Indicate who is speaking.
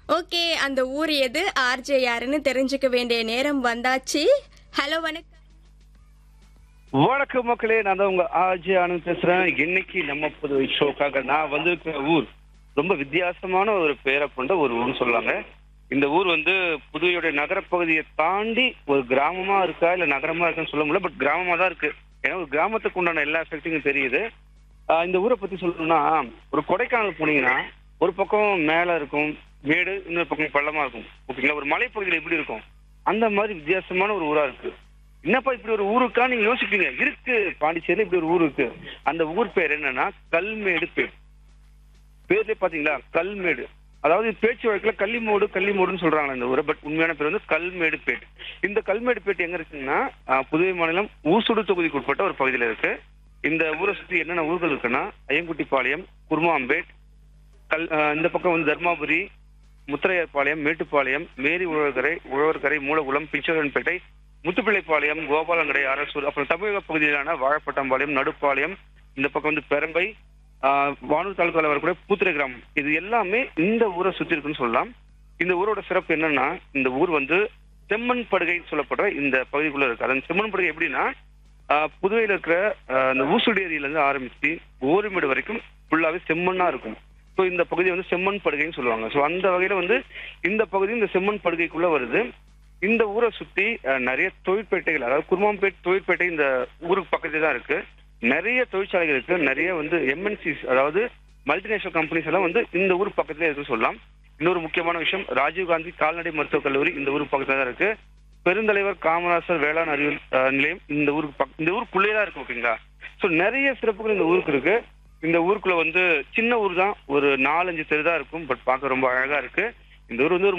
Speaker 1: okay அந்த ஊர் எது ஆர்ஜே யாருன்னு தெரிஞ்சுக்க வேண்டிய நேரம் வந்தாச்சு ஹலோ வணக்கம்
Speaker 2: வணக்கம் மக்களே நான் தான் உங்க ஆஜி ஆனந்த் பேசுறேன் இன்னைக்கு நம்ம புதுவை ஷோக்காக நான் வந்திருக்கிற ஊர் ரொம்ப வித்தியாசமான ஒரு பெயரை கொண்ட ஒரு ஊர்னு சொல்லலாங்க இந்த ஊர் வந்து புதுவையுடைய நகரப்பகுதியை தாண்டி ஒரு கிராமமா இருக்கா இல்ல நகரமா இருக்கான்னு சொல்ல முடியல பட் கிராமமா தான் இருக்கு ஏன்னா ஒரு கிராமத்துக்கு உண்டான எல்லா எஃபெக்டிங்கும் தெரியுது ஆஹ் இந்த ஊரை பத்தி சொல்லணும்னா ஒரு கொடைக்கானல் போனீங்கன்னா ஒரு பக்கம் மேல இருக்கும் மேடு இன்னொரு பக்கம் பள்ளமா இருக்கும் ஓகேங்களா ஒரு மலைப்பகுதியில் எப்படி இருக்கும் அந்த மாதிரி வித்தியாசமான ஒரு ஊரா இருக்கு என்னப்பா இப்படி ஒரு ஊர் இருக்கா நீங்க யோசிப்பீங்க இருக்கு பாண்டிச்சேரியில இப்படி ஒரு ஊர் இருக்கு அந்த ஊர் பேர் என்னன்னா கல்மேடு பேர் பேர்லயே பாத்தீங்களா கல்மேடு அதாவது பேச்சு வழக்குல கள்ளிமோடு கள்ளிமோடுன்னு சொல்றாங்க இந்த ஊரை பட் உண்மையான பேர் வந்து கல்மேடு பேட் இந்த கல்மேடு பேட் எங்க இருக்குன்னா ஆஹ், புதுவை மாநிலம் ஊசுடு தொகுதிக்கு உட்பட்ட ஒரு பகுதியில இருக்கு இந்த ஊரை சுத்தி என்னென்ன ஊர்கள் இருக்குன்னா ஐயங்குட்டிப்பாளையம் குருமாம்பேட் கல் ஆஹ், இந்த பக்கம் வந்து தர்மாபுரி முத்திரையர்பாளையம் மேட்டுப்பாளையம் மேரி உழவர்கரை உழவர்கரை மூலகுளம் பிச்சரன்பேட்டை முத்துப்பிள்ளைப்பாளையம் கோபாலங்கடை அரசூர் அப்புறம் தமிழக பகுதியிலான வாழப்பட்டம்பாளையம் நடுப்பாளையம் இந்த பக்கம் வந்து பெரம்பை ஆஹ், வானூர் தாலுக்கால வரக்கூடிய பூத்துரை கிராமம் இது எல்லாமே இந்த ஊரை சுத்தி இருக்குன்னு சொல்லலாம் இந்த ஊரோட சிறப்பு என்னன்னா இந்த ஊர் வந்து செம்மண் படுகைன்னு சொல்லப்படுற இந்த பகுதிக்குள்ள இருக்கு அந்த செம்மண் படுகை எப்படின்னா ஆஹ், புதுவையில இருக்கிற ஆஹ், இந்த ஊசுடி ஏரியில இருந்து ஆரம்பிச்சு ஓரிமேடு வரைக்கும் ஃபுல்லாவே செம்மண்ணா இருக்கும் ஸோ இந்த பகுதி வந்து செம்மண் படுகைன்னு சொல்லுவாங்க ஸோ அந்த வகையில வந்து இந்த பகுதி இந்த செம்மண் படுகைக்குள்ள வருது இந்த ஊரை சுத்தி அஹ், நிறைய தொழிற்பேட்டைகள் அதாவது குருமாம்பேட் தொழிற்பேட்டை இந்த ஊருக்கு பக்கத்துல தான் இருக்கு நிறைய தொழிற்சாலைகள் இருக்கு நிறைய வந்து எம்என்சிஸ் அதாவது மல்டிநேஷனல் கம்பெனிஸ் எல்லாம் வந்து இந்த ஊர் பக்கத்துல இருக்குன்னு சொல்லலாம் இன்னொரு முக்கியமான விஷயம் ராஜீவ்காந்தி கால்நடை மருத்துவக் கல்லூரி இந்த ஊருக்கு பக்கத்துல தான் இருக்கு பெருந்தலைவர் காமராசர் வேளாண் அறிவியல் அஹ், நிலையம் இந்த ஊருக்கு பக்க இந்த ஊருக்குள்ளே தான் இருக்கு ஓகேங்களா ஸோ நிறைய சிறப்புகள் இந்த ஊருக்கு இருக்கு இந்த ஊருக்குள்ள வந்து சின்ன ஊர் தான் ஒரு நாலஞ்சு தெரு தான் இருக்கும் பட் பார்க்க ரொம்ப அழகா இருக்கு இந்த ஊர் வந்து ஒரு